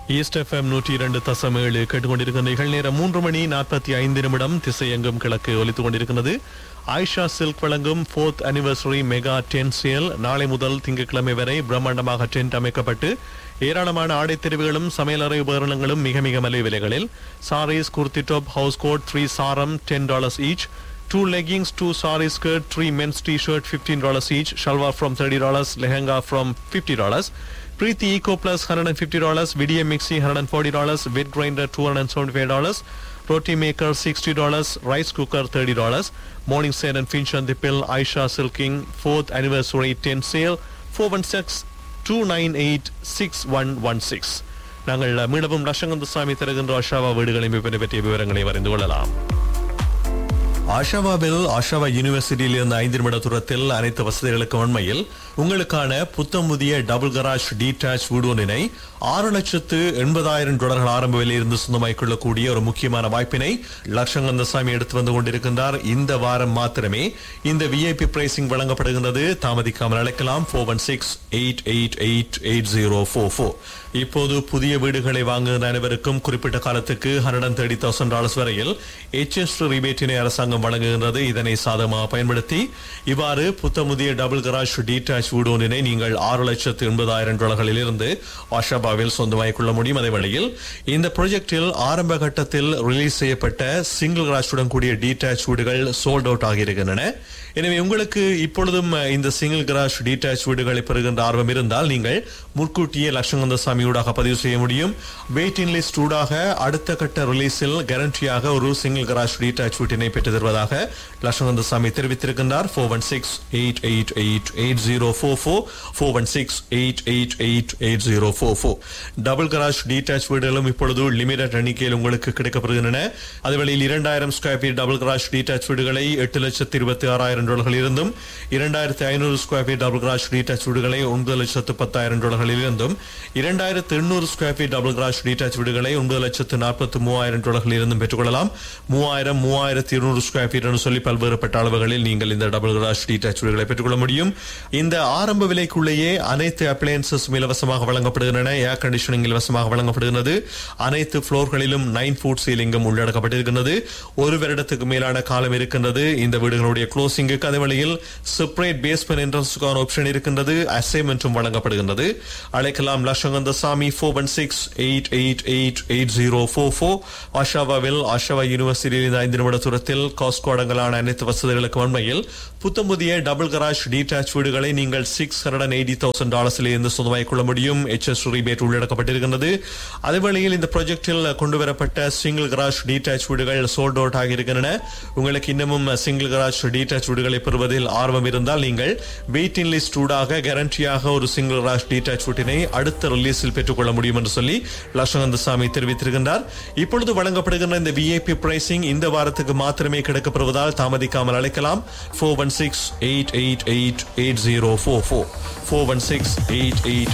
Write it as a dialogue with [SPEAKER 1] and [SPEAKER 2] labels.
[SPEAKER 1] East FM நூற்றி இரண்டு தசம் ஏழு கேட்டுக்கொண்டிருக்கிற நிகழ் நேரம் மூன்று மணி நாற்பத்தி ஐந்து நிமிடம் திசையெங்கும் கிழக்கு ஒலித்துக் கொண்டிருக்கிறது ஆயிஷா சில்க் வழங்கும் fourth anniversary mega tent sale நாளை முதல் திங்கட்கிழமை வரை பிரம்மாண்டமாக டென்ட் அமைக்கப்பட்டு ஏராளமான ஆடை தெரிவுகளும் சமையலறை உபகரணங்களும் மிக மிக மலிவு விலைகளில் sarees kurti top house coat three saram ten dollars each Two leggings, two sari skirt, three men's t-shirt, $15 each. Shalwar from $30, lehenga from $50. Preeti Eco Plus $150, Vidya Mixi $140, Wet Grinder $275, Roti Maker $60, Rice Cooker $30, Morning Set and Finch and the Pill, Aisha Silking 4th Anniversary 10 Sale 416-298-6116. நாங்கள் மீளவும் லட்சங்கந்த சாமி தருகின்ற அஷாவா வீடுகளின் விற்பனை பற்றிய விவரங்களை அறிந்து கொள்ளலாம் ஆஷாவாவில் ஆஷாவா யூனிவர்சிட்டியில் இருந்த ஐந்து நிமிட தூரத்தில் அனைத்து வசதிகளுக்கும் உண்மையில் உங்களுக்கான புத்தம் புதிய டபுள் கராஜ் டீடாச் வீடு ஒன்றினை ஆறு லட்சத்து எண்பதாயிரம் டாலர்கள் ஆரம்ப விலையிலிருந்து சொந்தமாய் கொள்ளக்கூடிய ஒரு முக்கியமான வாய்ப்பினை லட்சங்கந்தசாமி எடுத்து வந்து கொண்டிருக்கின்றார் இந்த வாரம் மாத்திரமே இந்த விஐபி பிரைசிங் வழங்கப்படுகின்றது தாமதிக்காமல் அழைக்கலாம் four one six eight eight eight eight zero four four இப்போது புதிய வீடுகளை வாங்குகிற அனைவருக்கும் குறிப்பிட்ட காலத்துக்கு ஹண்ட்ரட் தேர்ட்டி தௌசண்ட் டாலர்ஸ் வரையில் எச்எஸ் ரிபேட்டினை அரசாங்கம் வழங்குகின்றது இதனை சாதகமாக பயன்படுத்தி இவ்வாறு புத்தமுதிய டபுள் கராஜ் டீடாச் வீடு ஒன்றினை நீங்கள் ஆறு லட்சத்து எண்பதாயிரம் டாலர்களில் இருந்து ஆஷாபாவில் சொந்தமாகிக் கொள்ள முடியும் அதே வழியில் இந்த ப்ராஜெக்டில் ஆரம்ப கட்டத்தில் ரிலீஸ் செய்யப்பட்ட சிங்கிள் கராஜுடன் கூடிய டீடாச் வீடுகள் சோல்ட் அவுட் ஆகியிருக்கின்றன எனவே உங்களுக்கு இப்பொழுதும் இந்த சிங்கிள் கராஜ் டீடாச் வீடுகளை பெறுகின்ற ஆர்வம் இருந்தால் நீங்கள் முன்கூட்டியே லட்சங்கந்த சாமியூடாக பதிவு செய்ய முடியும் வெயிட்டிங் லிஸ்ட் ஊடாக அடுத்த கட்ட ரிலீஸில் கேரண்டியாக ஒரு சிங்கிள் கராஜ் டீடாச் வீட்டினை பெற்று தருவதாக லட்சங்கந்த சாமி தெரிவித்திருக்கின்றார் four one six eight eight eight eight zero four four four one six eight eight eight eight zero four four double garage detach வீடுகளும் இப்பொழுது லிமிடெட் எண்ணிக்கையில் உங்களுக்கு கிடைக்கப்படுகின்றன அதுவழியில் இரண்டாயிரம் square feet double garage detach வீடுகளை எட்டு லட்சத்து இருபத்தி ஆறாயிரம் டாலர்கள் இருந்தும் இரண்டாயிரத்தி ஐநூறு square feet double garage detach வீடுகளை ஒன்பது லட்சத்து பத்தாயிரம் டாலர்களில் இருந்தும் இரண்டாயிரத்து எண்ணூறு square feet double garage detach வீடுகளை ஒன்பது லட்சத்து நாற்பத்தி மூவாயிரம் டாலர்களில் இருந்தும் பெற்றுக்கொள்ளலாம் மூவாயிரம் மூவாயிரத்தி இருநூறு ஸ்கொயர் ஃபீட் என்று சொல்லி பல்வேறுபட்ட அளவுகளில் நீங்கள் இந்த டபுள் கராஜ் டீடாச் வீடுகளை பெற்றுக்கொள்ள முடியும் இந்த ஆரம்ப விலைக்குள்ளேயே அனைத்து அப்ளையன்சஸ் இலவசமாக வழங்கப்படுகின்றன ஏர் கண்டிஷனிங் இலவசமாக வழங்கப்படுகிறது அனைத்து புளோர்களிலும் நைன் ஃபுட் சீலிங்கும் உள்ளடக்கப்பட்டிருக்கின்றது ஒரு வருடத்துக்கு மேலான காலம் இருக்கின்றது இந்த வீடுகளுடைய க்ளோசிங்குக்கு அதே வழியில் செப்பரேட் பேஸ்மெண்ட் என்ட்ரன்ஸுக்கான ஆப்ஷன் இருக்கின்றது அசைன்மெண்ட்டும் வழங்கப்படுகின்றது அழைக்கலாம் Latchakantha Sami four one six eight eight eight eight zero four four ஆஷாவாவில் ஆஷாவா யூனிவர்சிட்டியில் ஐந்து நிமிட தூரத்தில் காஸ்கோ அடங்கலான அனைத்து வசதிகளுக்கு உண்மையில் புத்தம் புதிய டபுள் கராஜ் டீடாச் வீடுகளை நீங்கள் சிக்ஸ் ஹண்ட்ரட் எயிட்டி தௌசண்ட் டாலர்ஸில் இருந்து சொந்தமாக்கிக் கொள்ள முடியும் எச்எஸ் ரிபேட் உள்ளடக்கப்பட்டிருக்கின்றது அதே வேளையில் இந்த ப்ராஜெக்டில் கொண்டு வரப்பட்ட சிங்கிள் கராஜ் டீடாச் வீடுகள் சோல்ட் அவுட் ஆகியிருக்கின்றன உங்களுக்கு இன்னமும் சிங்கிள் கராஜ் டீடாச் வீடுகளை பெறுவதில் ஆர்வம் இருந்தால் நீங்கள் வெயிட்டிங் லிஸ்ட் ஊடாக கேரண்டியாக ஒரு சிங்கிள் கராஜ் டீடாச் வீட்டினை அடுத்த ரிலீஸில் பெற்றுக்கொள்ள முடியும் என்று சொல்லி லட்சகந்த சாமி தெரிவித்திருக்கின்றார் இப்பொழுது வழங்கப்படுகின்ற இந்த விஐபி பிரைசிங் இந்த வாரத்துக்கு மாத்திரமே கிடைக்கப்படுவதால் தாமதிக்காமல் அழைக்கலாம் four one six eight eight eight eight zero four four four one six eight eight